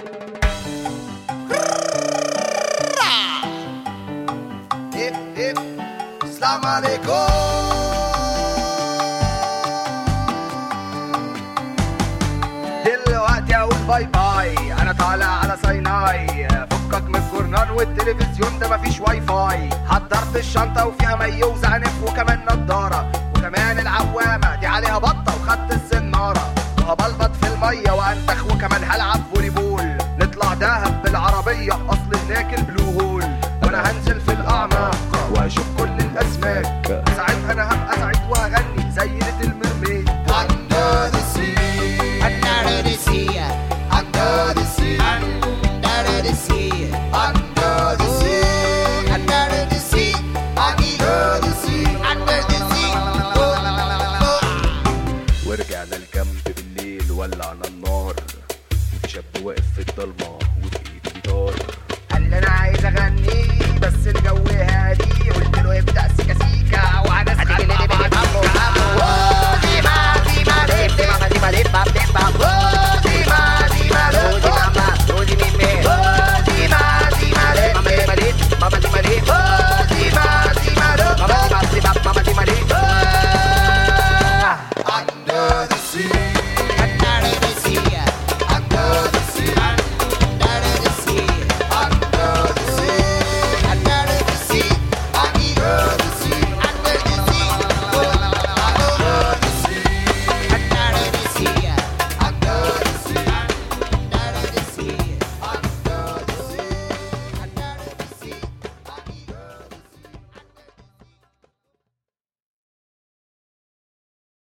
هيب هيب السلام عليكم دلوقتي اقول باي باي انا طالع على سايناي فكك من الجورنال والتلفزيون ده مفيش واي فاي حضرت الشنطه وفيها مي وزعنف وكمان نضاره وكمان العوامه دي عليها بطه وخدت السناره وهبلبط في الميه وانتخ وكمان هلعب فولي بول نطلع دهب بالعربيه اصل هناك البلو هول وانا هنزل في الاعماق واشوف كل الاسماك ساعتها انا هبقى سعيد وهغني زي ليتل ميرميد Under the sea Under the sea, Under the sea under the sea, Under the sea under the sea, Under the sea under the sea. ورجعنا الجنب بالليل ولعنا النار وفي شاب واقف في الضلمة وبإيده جيتار قال لي أنا عايز أغني بس الجو هادي قلت له ابدأ سيكا سيكا وهنسخن مع بعض Oh, zima, zima, zima, zima, zima, zima, zima,